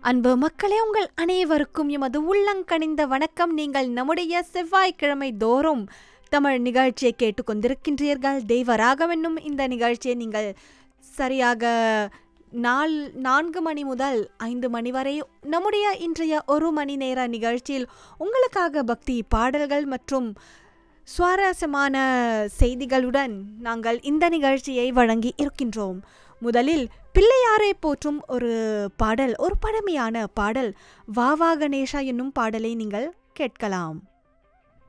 அன்பு மக்களே உங்கள் அனைவருக்கும் எமது உள்ளங்கனிந்த வணக்கம் நீங்கள் நம்முடைய செவ்வாய்க்கிழமை தோறும் தமிழ் நிகழ்ச்சியை கேட்டுக்கொண்டிருக்கின்றீர்கள் தெய்வராகம் என்னும் இந்த நிகழ்ச்சியை நீங்கள் சரியாக நால் நான்கு மணி முதல் ஐந்து மணி வரை நம்முடைய இன்றைய ஒரு மணி நேர நிகழ்ச்சியில் உங்களுக்காக பக்தி பாடல்கள் மற்றும் சுவாரஸ்யமான செய்திகளுடன் நாங்கள் இந்த நிகழ்ச்சியை வழங்கி இருக்கின்றோம் முதலில் பிள்ளையாரை போற்றும் ஒரு பாடல் ஒரு பழமையான பாடல் வா வா கணேஷா என்னும் பாடலை நீங்கள் கேட்கலாம்